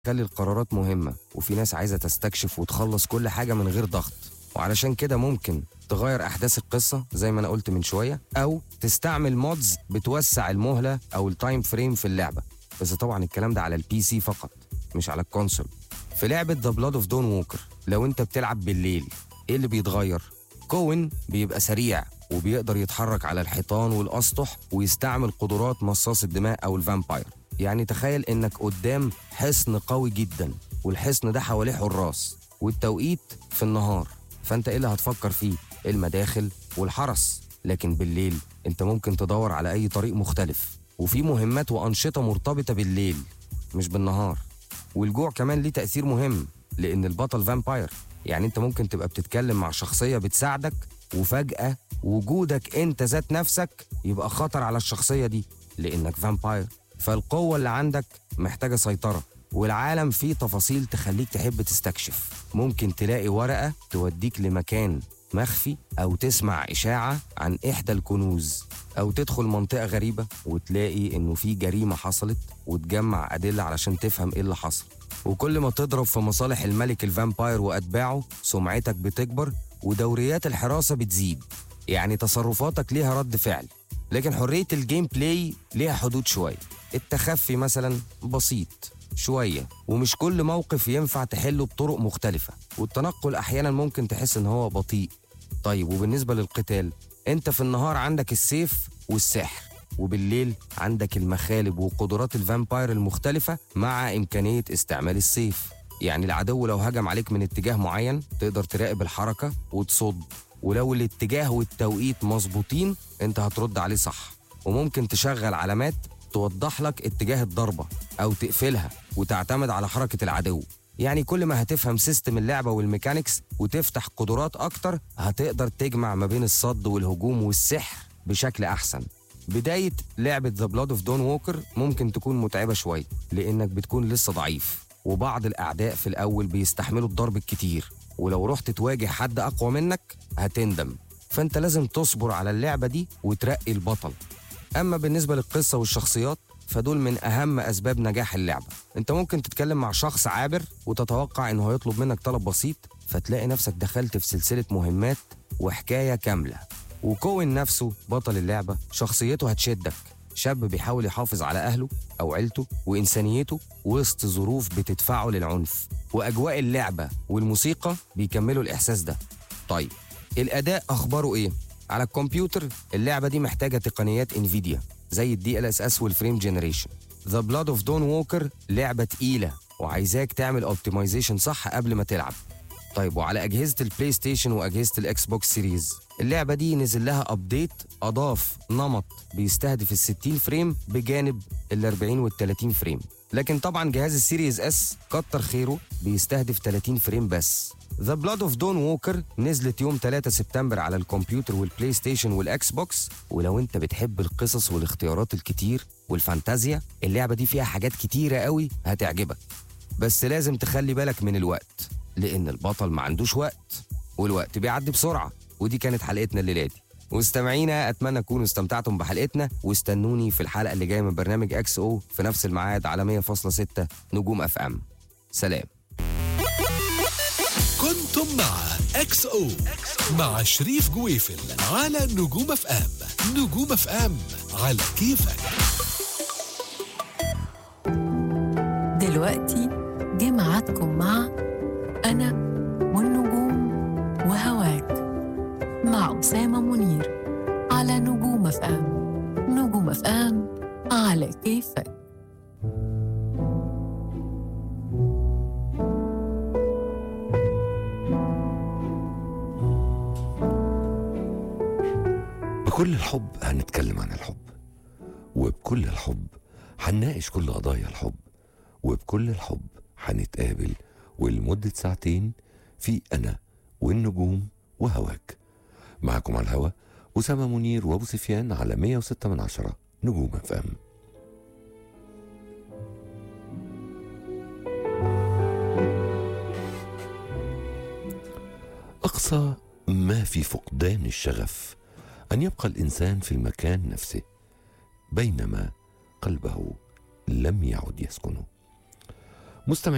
تخلي القرارات مهمة وفي ناس عايزة تستكشف وتخلص كل حاجة من غير ضغط وعلشان كده ممكن تغير أحداث القصة زي ما أنا قلت من شوية أو تستعمل مودز بتوسع المهلة أو التايم فريم في اللعبة بس طبعا الكلام ده على البي سي فقط مش على الكونسول في لعبة ذا بلاد اوف دون ووكر لو انت بتلعب بالليل ايه اللي بيتغير؟ كوين بيبقى سريع وبيقدر يتحرك على الحيطان والاسطح ويستعمل قدرات مصاص الدماء او الفامباير يعني تخيل انك قدام حصن قوي جدا والحصن ده حواليه حراس والتوقيت في النهار فانت ايه اللي هتفكر فيه المداخل والحرس لكن بالليل انت ممكن تدور على اي طريق مختلف وفي مهمات وانشطه مرتبطه بالليل مش بالنهار والجوع كمان ليه تأثير مهم لأن البطل فامباير يعني أنت ممكن تبقى بتتكلم مع شخصية بتساعدك وفجأة وجودك أنت ذات نفسك يبقى خطر على الشخصية دي لأنك فامباير فالقوة اللي عندك محتاجة سيطرة والعالم فيه تفاصيل تخليك تحب تستكشف ممكن تلاقي ورقة توديك لمكان مخفي أو تسمع إشاعة عن إحدى الكنوز أو تدخل منطقة غريبة وتلاقي إنه في جريمة حصلت وتجمع أدلة علشان تفهم إيه اللي حصل وكل ما تضرب في مصالح الملك الفامباير وأتباعه سمعتك بتكبر ودوريات الحراسة بتزيد يعني تصرفاتك ليها رد فعل لكن حرية الجيم بلاي ليها حدود شوية التخفي مثلا بسيط شوية ومش كل موقف ينفع تحله بطرق مختلفة والتنقل أحيانا ممكن تحس إن هو بطيء طيب وبالنسبة للقتال انت في النهار عندك السيف والسحر وبالليل عندك المخالب وقدرات الفامباير المختلفة مع إمكانية استعمال السيف يعني العدو لو هجم عليك من اتجاه معين تقدر تراقب الحركة وتصد ولو الاتجاه والتوقيت مظبوطين انت هترد عليه صح وممكن تشغل علامات توضح لك اتجاه الضربة أو تقفلها وتعتمد على حركة العدو يعني كل ما هتفهم سيستم اللعبة والميكانيكس وتفتح قدرات أكتر هتقدر تجمع ما بين الصد والهجوم والسحر بشكل أحسن بداية لعبة ذا بلاد اوف دون ووكر ممكن تكون متعبة شوية لأنك بتكون لسه ضعيف وبعض الأعداء في الأول بيستحملوا الضرب الكتير ولو رحت تواجه حد أقوى منك هتندم فأنت لازم تصبر على اللعبة دي وترقي البطل أما بالنسبة للقصة والشخصيات فدول من أهم أسباب نجاح اللعبة أنت ممكن تتكلم مع شخص عابر وتتوقع إنه هيطلب منك طلب بسيط فتلاقي نفسك دخلت في سلسلة مهمات وحكاية كاملة وكون نفسه بطل اللعبة شخصيته هتشدك شاب بيحاول يحافظ على أهله أو عيلته وإنسانيته وسط ظروف بتدفعه للعنف وأجواء اللعبة والموسيقى بيكملوا الإحساس ده طيب الأداء أخباره إيه؟ على الكمبيوتر اللعبة دي محتاجة تقنيات انفيديا زي الدي ال اس اس والفريم جنريشن ذا بلاد اوف دون ووكر لعبة تقيلة وعايزاك تعمل اوبتمايزيشن صح قبل ما تلعب طيب وعلى أجهزة البلاي ستيشن وأجهزة الإكس بوكس سيريز اللعبة دي نزل لها أبديت أضاف نمط بيستهدف ال 60 فريم بجانب ال 40 وال 30 فريم لكن طبعا جهاز السيريز اس كتر خيره بيستهدف 30 فريم بس ذا بلاد اوف دون ووكر نزلت يوم 3 سبتمبر على الكمبيوتر والبلاي ستيشن والاكس بوكس ولو انت بتحب القصص والاختيارات الكتير والفانتازيا اللعبة دي فيها حاجات كتيرة قوي هتعجبك بس لازم تخلي بالك من الوقت لأن البطل ما عندوش وقت والوقت بيعدي بسرعة ودي كانت حلقتنا الليلة دي مستمعينا اتمنى تكونوا استمتعتم بحلقتنا واستنوني في الحلقه اللي جايه من برنامج اكس او في نفس الميعاد على 100.6 نجوم اف ام سلام كنتم مع اكس او مع شريف جويفل على نجوم اف ام نجوم اف ام على كيفك دلوقتي جه ميعادكم مع أنا والنجوم وهواك مع أسامة منير على نجوم اف ام نجوم اف ام على كيفك بكل الحب هنتكلم عن الحب وبكل الحب هنناقش كل قضايا الحب وبكل الحب هنتقابل ولمدة ساعتين في أنا والنجوم وهواك معكم على الهوا أسامة منير وأبو سفيان على 106 من عشرة نجوم اف ام أقصى ما في فقدان الشغف أن يبقى الإنسان في المكان نفسه بينما قلبه لم يعد يسكنه مستمعين